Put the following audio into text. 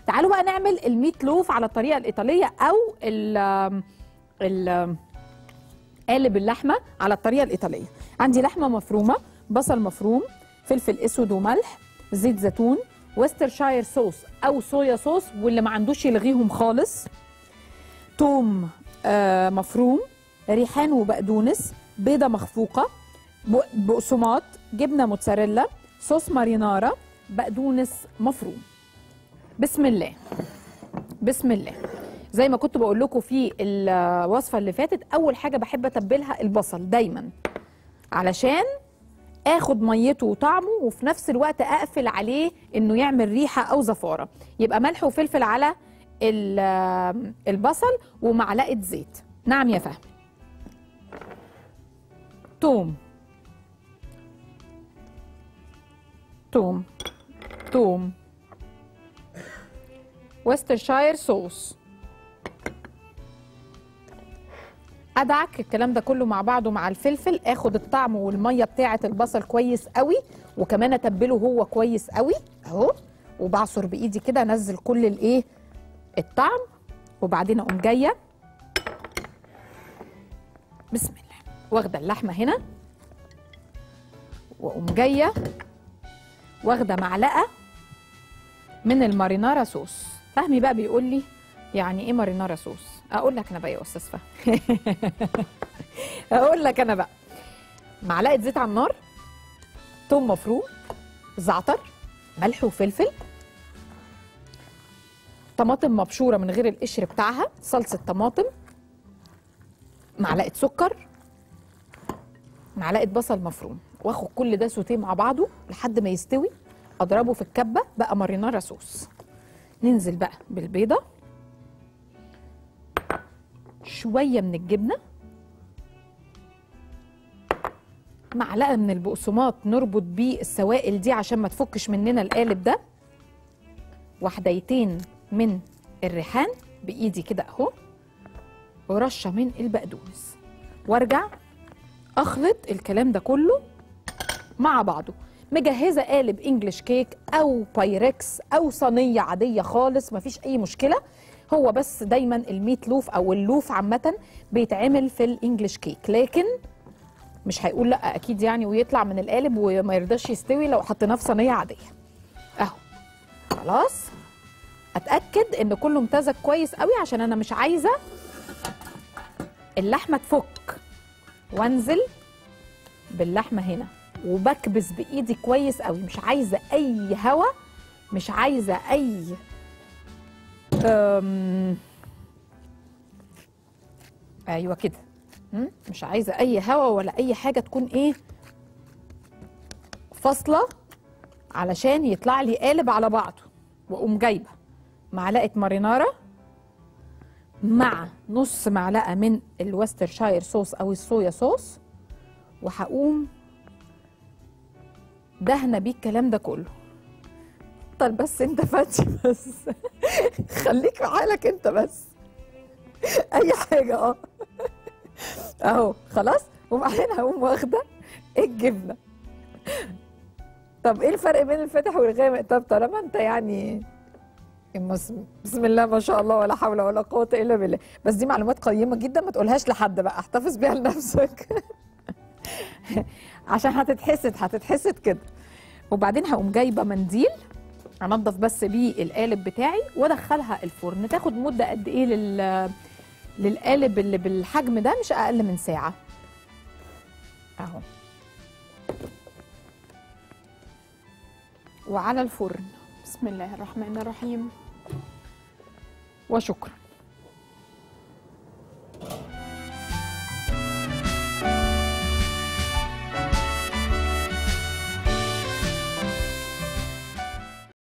تعالوا بقى نعمل الميت لوف على الطريقه الايطاليه او ال ال قالب اللحمه على الطريقه الايطاليه عندي لحمه مفرومه بصل مفروم فلفل اسود وملح زيت زيتون ويسترشاير صوص او صويا صوص واللي ما عندوش يلغيهم خالص توم آه مفروم ريحان وبقدونس بيضه مخفوقه ب- بقسماط جبنه موتزاريلا صوص مارينارا بقدونس مفروم بسم الله بسم الله زي ما كنت بقول لكم في الوصفه اللي فاتت اول حاجه بحب اتبلها البصل دايما علشان اخد ميته وطعمه وفي نفس الوقت اقفل عليه انه يعمل ريحه او زفاره يبقى ملح وفلفل على ال- البصل ومعلقه زيت نعم يا فهمي توم توم توم ويسترشاير صوص ادعك الكلام ده كله مع بعضه مع الفلفل اخد الطعم والميه بتاعه البصل كويس قوي وكمان اتبله هو كويس قوي اهو وبعصر بايدي كده انزل كل الايه الطعم وبعدين اقوم جايه بسم الله واخده اللحمه هنا واقوم جايه واخده معلقه من المارينارا صوص فهمي بقى بيقول لي يعني ايه مارينارا صوص اقول لك انا بقى يا استاذ فهمي اقول لك انا بقى معلقه زيت على النار توم مفروم زعتر ملح وفلفل طماطم مبشوره من غير القشر بتاعها صلصه طماطم معلقه سكر معلقه بصل مفروم واخد كل ده سوتيه مع بعضه لحد ما يستوي اضربه في الكبه بقى مارينارا صوص ننزل بقى بالبيضه شويه من الجبنه معلقه من البقسماط نربط بيه السوائل دي عشان ما تفكش مننا القالب ده وحديتين من الريحان بايدي كده اهو ورشه من البقدونس وارجع اخلط الكلام ده كله مع بعضه مجهزه قالب انجلش كيك او بايركس او صينيه عاديه خالص مفيش اي مشكله هو بس دايما الميت لوف او اللوف عامه بيتعمل في الانجلش كيك لكن مش هيقول لا اكيد يعني ويطلع من القالب وما يرضاش يستوي لو حطيناه في صينيه عاديه اهو خلاص اتاكد ان كله امتزج كويس قوي عشان انا مش عايزه اللحمه تفك وانزل باللحمه هنا وبكبس بايدي كويس قوي مش عايزه اي هوا مش عايزه اي أم... ايوه كده م? مش عايزه اي هوا ولا اي حاجه تكون ايه فاصله علشان يطلع لي قالب على بعضه واقوم جايبه معلقه مارينارا مع نص معلقه من الوسترشاير صوص او الصويا صوص وهقوم دهنه بيه الكلام ده كله بطل بس انت فاتي بس خليك في حالك انت بس اي حاجه اه اهو خلاص وبعدين هقوم واخده الجبنه طب ايه الفرق بين الفاتح والغامق طب طالما انت يعني بس- بسم الله ما شاء الله ولا حول ولا قوه الا بالله بس دي معلومات قيمه جدا ما تقولهاش لحد بقى احتفظ بيها لنفسك عشان هتتحسد هتتحسد كده وبعدين هقوم جايبه منديل انضف بس بيه القالب بتاعي وادخلها الفرن تاخد مده قد ايه لل للقالب اللي بالحجم ده مش اقل من ساعه اهو وعلى الفرن بسم الله الرحمن الرحيم وشكرا